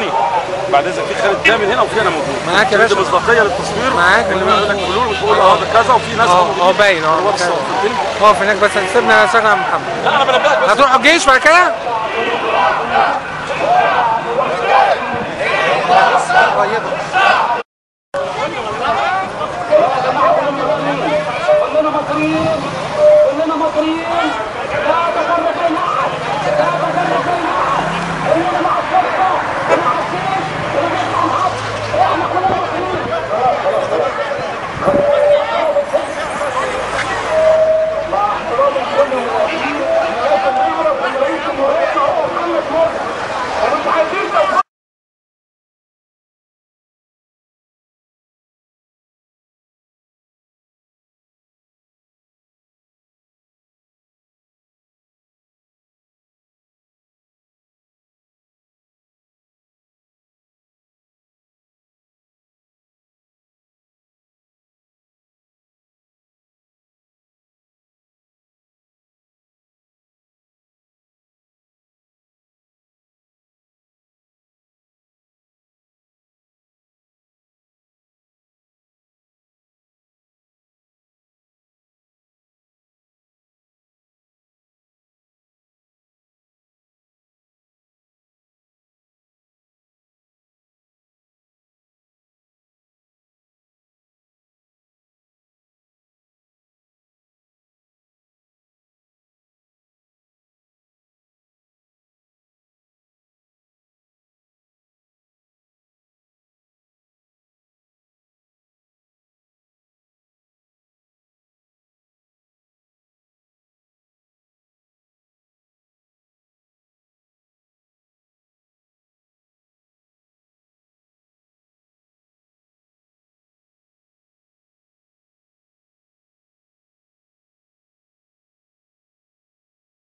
ثانيه بعد اذنك في خالد كامل هنا وفي انا موجود معاك يا باشا. دي مصداقيه للتصوير معاك. اللي بيقول لك فلول وتقول اه ده كذا وفي ناس اه موجودين اه باين اه الواتس كده. الفيلم. اقف هناك بس سيبنا شغل يا محمد لا انا بنبهك بس هتروحوا الجيش بعد كده؟